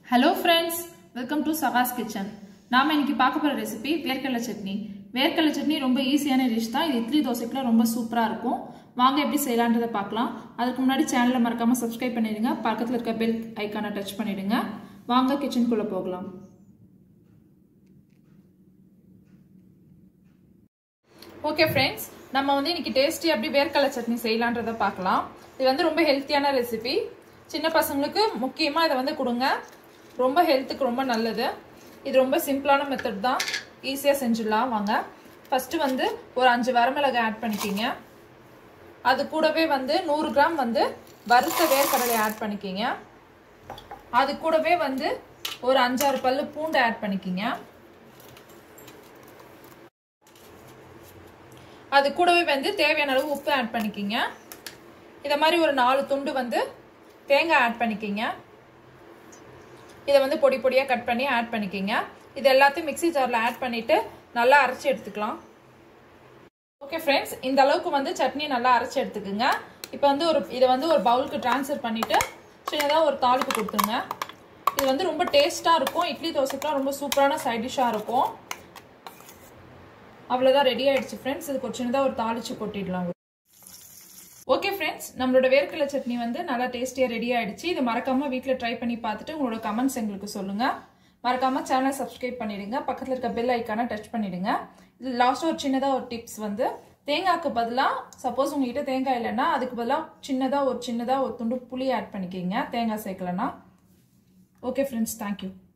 hello friends welcome to Saga's kitchen நாம இன்னைக்கு பார்க்க போகிற ரெசிபி வேர்க்கடலை சட்னி வேர்க்கடலை சட்னி ரொம்ப ஈஸியான டிஷ் தான் இது இட்லி தோசைக்குலாம் ரொம்ப சூப்பராக இருக்கும் வாங்க எப்படி செய்யலான்றதை பார்க்கலாம் அதுக்கு முன்னாடி சேனலை மறக்காமல் சப்ஸ்கிரைப் பண்ணிடுங்க பக்கத்தில் இருக்க பெல் ஐக்கானை டச் பண்ணிடுங்க வாங்க கிச்சனுக்குள்ளே போகலாம் ஓகே ஃப்ரெண்ட்ஸ் நம்ம வந்து இன்னைக்கு டேஸ்டி அப்படி வேர்க்கடலை சட்னி செய்யலான்றதை பார்க்கலாம் இது வந்து ரொம்ப ஹெல்த்தியான ரெசிபி சின்ன பசங்களுக்கு முக்கியமாக இதை வந்து கொடுங்க ரொம்ப ஹெல்த்துக்கு ரொம்ப நல்லது இது ரொம்ப சிம்பிளான மெத்தட் தான் ஈஸியாக செஞ்சிடலாம் வாங்க ஃபஸ்ட்டு வந்து ஒரு அஞ்சு வரமிளகாய் ஆட் பண்ணிக்கிங்க அது கூடவே வந்து நூறு கிராம் வந்து வறுத்த வேர்க்கடலை ஆட் பண்ணிக்கிங்க அது கூடவே வந்து ஒரு அஞ்சாறு பல்லு பூண்டு ஆட் பண்ணிக்கிங்க அது கூடவே வந்து தேவையான அளவு உப்பு ஆட் பண்ணிக்கிங்க இதை மாதிரி ஒரு நாலு துண்டு வந்து தேங்காய் ஆட் பண்ணிக்கிங்க இதை வந்து பொடி பொடியாக கட் பண்ணி ஆட் பண்ணிக்கிங்க இது எல்லாத்தையும் மிக்சி ஜாரில் ஆட் பண்ணிவிட்டு நல்லா அரைச்சி எடுத்துக்கலாம் ஓகே ஃப்ரெண்ட்ஸ் இந்த அளவுக்கு வந்து சட்னி நல்லா அரைச்சி எடுத்துக்குங்க இப்போ வந்து ஒரு இதை வந்து ஒரு பவுலுக்கு ட்ரான்ஸ்ஃபர் பண்ணிவிட்டு சின்னதாக ஒரு தாளிப்பு கொடுத்துருங்க இது வந்து ரொம்ப டேஸ்ட்டாக இருக்கும் இட்லி தோசைக்கெலாம் ரொம்ப சூப்பரான சைட் டிஷ்ஷாக இருக்கும் அவ்வளோதான் ரெடி ஆயிடுச்சு ஃப்ரெண்ட்ஸ் இதுக்கு ஒரு சின்னதாக ஒரு தாளிச்சு கொட்டிடலாம் ஓகே ஃப்ரெண்ட்ஸ் நம்மளோட வேர்க்கடலை சட்னி வந்து நல்லா டேஸ்டியாக ரெடி ஆயிடுச்சு இதை மறக்காமல் வீட்டில் ட்ரை பண்ணி பார்த்துட்டு உங்களோட கமெண்ட்ஸ் எங்களுக்கு சொல்லுங்கள் மறக்காமல் சேனலை சப்ஸ்கிரைப் பண்ணிடுங்க பக்கத்தில் இருக்க பெல் ஐக்கானை டச் பண்ணிடுங்க இது லாஸ்ட்டாக ஒரு சின்னதாக ஒரு டிப்ஸ் வந்து தேங்காய்க்கு பதிலாக சப்போஸ் உங்ககிட்ட தேங்காய் இல்லைன்னா அதுக்கு பதிலாக சின்னதாக ஒரு சின்னதாக ஒரு துண்டு புளி ஆட் பண்ணிக்கிங்க தேங்காய் சேர்க்கலன்னா ஓகே ஃப்ரெண்ட்ஸ் தேங்க்யூ